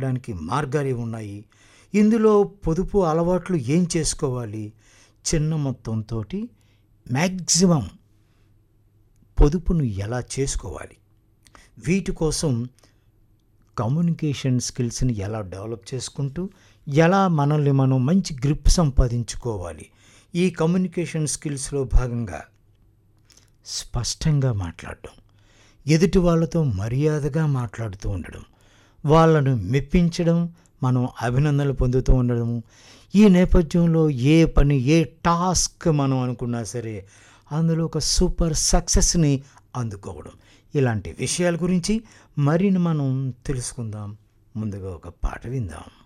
చేయడానికి మార్గాలు ఏమి ఉన్నాయి ఇందులో పొదుపు అలవాట్లు ఏం చేసుకోవాలి చిన్న మొత్తంతో మ్యాక్సిమం పొదుపును ఎలా చేసుకోవాలి వీటి కోసం కమ్యూనికేషన్ స్కిల్స్ని ఎలా డెవలప్ చేసుకుంటూ ఎలా మనల్ని మనం మంచి గ్రిప్ సంపాదించుకోవాలి ఈ కమ్యూనికేషన్ స్కిల్స్లో భాగంగా స్పష్టంగా మాట్లాడడం ఎదుటి వాళ్ళతో మర్యాదగా మాట్లాడుతూ ఉండడం వాళ్ళను మెప్పించడం మనం అభినందనలు పొందుతూ ఉండడం ఈ నేపథ్యంలో ఏ పని ఏ టాస్క్ మనం అనుకున్నా సరే అందులో ఒక సూపర్ సక్సెస్ని అందుకోవడం ఇలాంటి విషయాల గురించి మరిన్ని మనం తెలుసుకుందాం ముందుగా ఒక పాట విందాం